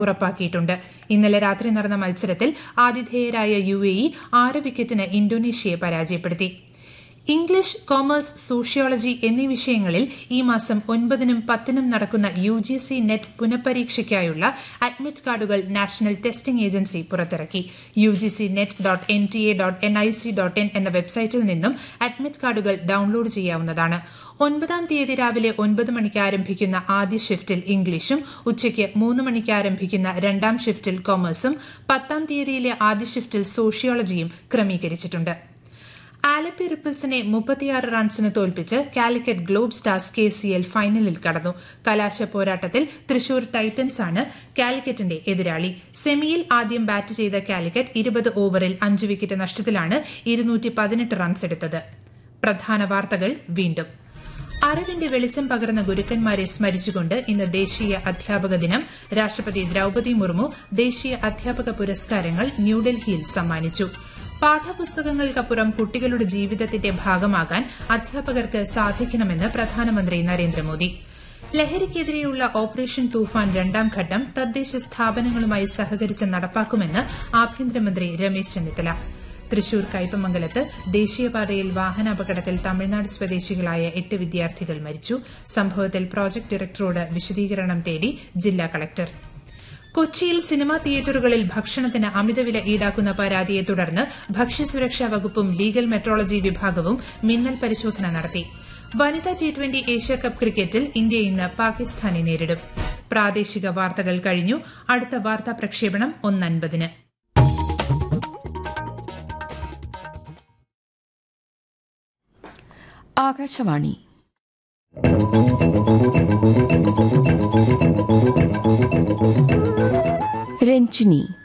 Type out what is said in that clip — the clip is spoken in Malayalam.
ഉറപ്പാക്കിയിട്ടുണ്ട് ഇന്നലെ രാത്രി നടന്ന മത്സരത്തിൽ ആതിഥേയരായ യു എ ഇ ആറ് വിക്കറ്റിന് ഇന്തോനേഷ്യയെ പരാജയപ്പെടുത്തി ഇംഗ്ലീഷ് കോമേഴ്സ് സോഷ്യോളജി എന്നീ വിഷയങ്ങളിൽ ഈ മാസം ഒൻപതിനും പത്തിനും നടക്കുന്ന യു ജി സി നെറ്റ് പുനഃപരീക്ഷയ്ക്കായുള്ള അഡ്മിറ്റ് കാർഡുകൾ നാഷണൽ ടെസ്റ്റിംഗ് ഏജൻസി പുറത്തിറക്കി U G C net dot N T A dot N I C dot in എന്ന വെബ്സൈറ്റിൽ നിന്നും അഡ്മിറ്റ് കാർഡുകൾ ഡൌൺലോഡ് ചെയ്യാവുന്നതാണ് ഒൻപതാം തീയതി രാവിലെ ഒൻപത് മണിക്ക് ആരംഭിക്കുന്ന ആദ്യ ഷിഫ്റ്റിൽ ഇംഗ്ലീഷും ഉച്ചയ്ക്ക് മൂന്ന് മണിക്ക് ആരംഭിക്കുന്ന രണ്ടാം ഷിഫ്റ്റിൽ കൊമേഴ്സും പത്താം തീയതിയിലെ ആദ്യ ഷിഫ്റ്റിൽ സോഷ്യോളജിയും ക്രമീകരിച്ചിട്ടുണ്ട് ആലപ്പി റിപ്പിൾസിനെ മുപ്പത്തിയാറ് റൺസിന് തോൽപ്പിച്ച് Calicut globe stars K C L ഫൈനലിൽ കടന്നു കലാശ പോരാട്ടത്തിൽ തൃശൂർ ടൈറ്റൻസ് ആണ് കാലിക്കറ്റിന്റെ എതിരാളി സെമിയിൽ ആദ്യം ബാറ്റ് ചെയ്ത കാലിക്കറ്റ് ഇരുപത് ഓവറിൽ അഞ്ച് വിക്കറ്റ് നഷ്ടത്തിലാണ് ഇരുന്നൂറ്റി പതിനെട്ട് റൺസ് എടുത്തത് പ്രധാന വാർത്തകൾ വീണ്ടും അറിവിന്റെ വെളിച്ചം പകർന്ന ഗുരുക്കന്മാരെ സ്മരിച്ചുകൊണ്ട് ഇന്ന് ദേശീയ അധ്യാപക ദിനം രാഷ്ട്രപതി ദ്രൌപദി മുർമു ദേശീയ അധ്യാപക പുരസ്കാരങ്ങൾ ന്യൂഡൽഹിയിൽ സമ്മാനിച്ചു പാഠപുസ്തകങ്ങൾക്കപ്പുറം കുട്ടികളുടെ ജീവിതത്തിന്റെ ഭാഗമാകാൻ അധ്യാപകർക്ക് സാധിക്കണമെന്ന് പ്രധാനമന്ത്രി നരേന്ദ്രമോദി ലഹരിക്കെതിരെയുള്ള ഓപ്പറേഷൻ തൂഫാൻ രണ്ടാം ഘട്ടം തദ്ദേശ സ്ഥാപനങ്ങളുമായി സഹകരിച്ച് നടപ്പാക്കുമെന്ന് ആഭ്യന്തരമന്ത്രി രമേശ് ചെന്നിത്തല തൃശൂർ കയ്പമംഗലത്ത് ദേശീയപാതയിൽ വാഹനാപകടത്തിൽ തമിഴ്നാട് സ്വദേശികളായ എട്ട് വിദ്യാർത്ഥികൾ മരിച്ചു സംഭവത്തിൽ പ്രോജക്ട് ഡയറക്ടറോട് വിശദീകരണം തേടി ജില്ലാ കളക്ടർ കൊച്ചിയിൽ സിനിമാ തിയേറ്ററുകളിൽ ഭക്ഷണത്തിന് അമിതവില ഈടാക്കുന്ന പരാതിയെ തുടർന്ന് ഭക്ഷ്യസുരക്ഷാ വകുപ്പും ലീഗൽ മെട്രോളജി വിഭാഗവും മിന്നൽ പരിശോധന നടത്തി വനിതാ ടി ട്വന്റി ഏഷ്യാകപ്പ് ക്രിക്കറ്റിൽ ഇന്ത്യ ഇന്ന് പാകിസ്ഥാനെ നേരിടും പ്രാദേശിക വാർത്തകൾ കഴിഞ്ഞു അടുത്ത വാർത്താ പ്രക്ഷേപണം ഒന്നൻപതിന് ആകാശവാണി രഞ്ജിനി